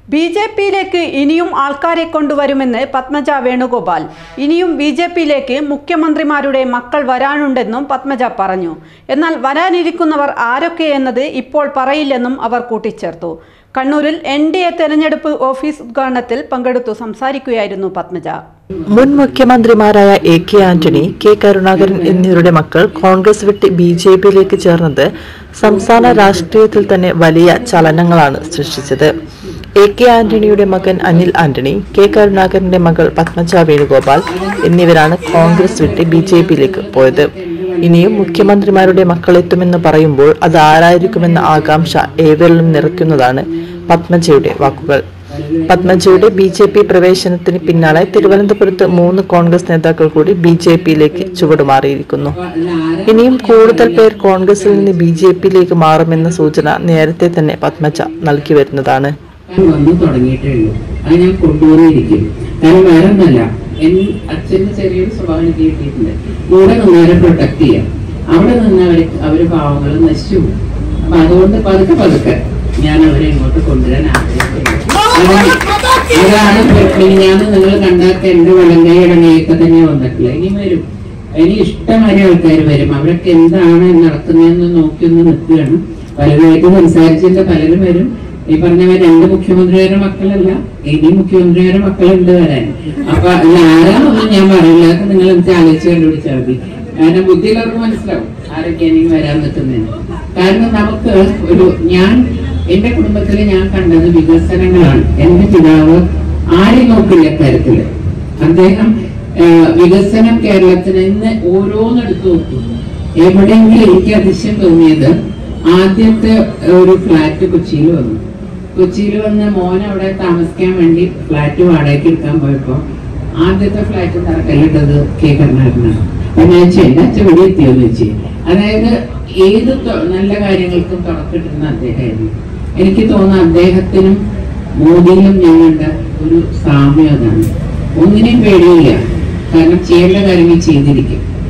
B J പിയിലേക്ക് ഇനിയും ആൾക്കാരെ കൊണ്ടുവരുമെന്ന് പത്മജ വേണുഗോപാൽ ഇനിയും ബി ജെ പിയിലേക്ക് മുഖ്യമന്ത്രിമാരുടെ മക്കൾ വരാനുണ്ടെന്നും പത്മജ പറഞ്ഞു എന്നാൽ വരാനിരിക്കുന്നവർ ആരൊക്കെ എന്നത് ഇപ്പോൾ പറയില്ലെന്നും അവർ കൂട്ടിച്ചേർത്തു കണ്ണൂരിൽ എൻ ഡി എ തെരഞ്ഞെടുപ്പ് ഓഫീസ് ഉദ്ഘാടനത്തിൽ പങ്കെടുത്തു സംസാരിക്കുകയായിരുന്നു പത്മജ മുൻ മുഖ്യമന്ത്രിമാരായ എ കെ ആന്റണി കെ കരുണാകരൻ എന്നിവരുടെ മക്കൾ കോൺഗ്രസ് വിട്ട് ബി ജെ പിയിലേക്ക് ചേർന്നത് സംസ്ഥാന രാഷ്ട്രീയത്തിൽ തന്നെ വലിയ ചലനങ്ങളാണ് സൃഷ്ടിച്ചത് എ കെ ആന്റണിയുടെ മകൻ അനിൽ ആന്റണി കെ കരുണാകരന്റെ മകൾ പത്മജ വേണുഗോപാൽ എന്നിവരാണ് കോൺഗ്രസ് വിട്ട് ബി ജെ പിയിലേക്ക് പോയത് ഇനിയും മുഖ്യമന്ത്രിമാരുടെ മക്കളെത്തുമെന്ന് പറയുമ്പോൾ അത് ആരായിരിക്കുമെന്ന ആകാംക്ഷ ഏവരിലും നിറയ്ക്കുന്നതാണ് പത്മജയുടെ വാക്കുകൾ പത്മജയുടെ ബി ജെ പി പ്രവേശനത്തിന് പിന്നാലെ തിരുവനന്തപുരത്ത് മൂന്ന് കോൺഗ്രസ് നേതാക്കൾ കൂടി ബി ജെ പിയിലേക്ക് ചുവടുമാറിയിരിക്കുന്നു ഇനിയും കൂടുതൽ പേർ കോൺഗ്രസിൽ നിന്ന് ബി ജെ പിയിലേക്ക് മാറുമെന്ന സൂചന നേരത്തെ തന്നെ പത്മജ നൽകി വരുന്നതാണ് ഞാൻ വന്നു തുടങ്ങിയിട്ടേ ഉള്ളൂ അത് ഞാൻ കൊണ്ടുവന്നിരിക്കും കാരണം വേറെ ഒന്നല്ല എൻ അച്ഛന്റെ ചെറിയൊരു സ്വഭാവം എനിക്ക് കിട്ടിയിട്ടുണ്ട് കൂടെ നിന്നവരെ പ്രൊട്ടക്ട് ചെയ്യാം അവിടെ നിന്ന് അവര് അവര് പാവങ്ങൾ നശിച്ചു പോകും. അപ്പൊ അതുകൊണ്ട് പതുക്കെ പതുക്കെ ഞാൻ അവരെ ഇങ്ങോട്ട് കൊണ്ടുവരാൻ ആഗ്രഹിക്കുന്നു അതാണ് ഞാൻ നിങ്ങൾ കണ്ടാക്ക എന്റെ വലങ്കൈ ഇടങ്ങയൊക്കെ തന്നെ വന്നിട്ടില്ല ഇനി വരും ഇനി ഇഷ്ടംമാതിരി ആൾക്കാർ വരും അവരൊക്കെ എന്താണ് നടക്കുന്നതെന്ന് നോക്കി ഒന്ന് നിൽക്കുകയാണ് പലരുമായിട്ട് സംസാരിച്ചതിന്റെ പലരും വരും ഈ പറഞ്ഞ രണ്ട് മുഖ്യമന്ത്രിമാരുടെ മക്കളല്ല ഇനി മുഖ്യമന്ത്രിമാരുടെ മക്കളുണ്ട് വരാൻ അപ്പൊ അതിൽ ആരാന്നൊന്നും ഞാൻ പറയില്ല അതൊക്കെ നിങ്ങൾ എനിക്ക് ആലോചിച്ച് കണ്ടുപിടിച്ചാൽ മതി കാരണം ബുദ്ധിയുള്ളവർക്ക് മനസ്സിലാവും ആരൊക്കെയാണ് ഇനി വരാൻ നിൽക്കുന്നതെന്ന് കാരണം നമുക്ക് ഒരു ഞാൻ എന്റെ കുടുംബത്തിൽ ഞാൻ കണ്ടത് വികസനങ്ങളാണ് എന്റെ പിതാവ് ആരെയും നോക്കില്ല കാര്യത്തില് അദ്ദേഹം ആ, വികസനം കേരളത്തിന് ഇന്ന് ഓരോന്നെടുത്ത് നോക്കും എവിടെയെങ്കിലും എനിക്ക് അതിശയം തോന്നിയത് ആദ്യത്തെ ഒരു ഫ്ലാറ്റ് കൊച്ചിയിൽ വന്നു കൊച്ചിയിൽ വന്ന മോൻ അവിടെ താമസിക്കാൻ വേണ്ടി ഫ്ലാറ്റ് വാടകയ്ക്ക് എടുക്കാൻ പോയപ്പോ ആദ്യത്തെ ഫ്ലാറ്റ് തറക്കല്ലിട്ടത് കെ കരുണാകരനാണ് അപ്പൊ ഞാൻ ചോദിച്ചു എന്റെ അച്ഛൻ ഇവിടെ എത്തിയോന്ന് വെച്ച് അതായത് ഏത് തൊ- നല്ല കാര്യങ്ങൾക്കും തുടക്കിട്ടുന്ന അദ്ദേഹമായിരുന്നു എനിക്ക് തോന്നുന്നു അദ്ദേഹത്തിനും മോദിയിലും ഞാൻ കണ്ട ഒരു സാമ്യം അതാണ് ഒന്നിനെയും പേടിയില്ല കാരണം ചെയ്യേണ്ട കാര്യങ്ങൾ ചെയ്തിരിക്കും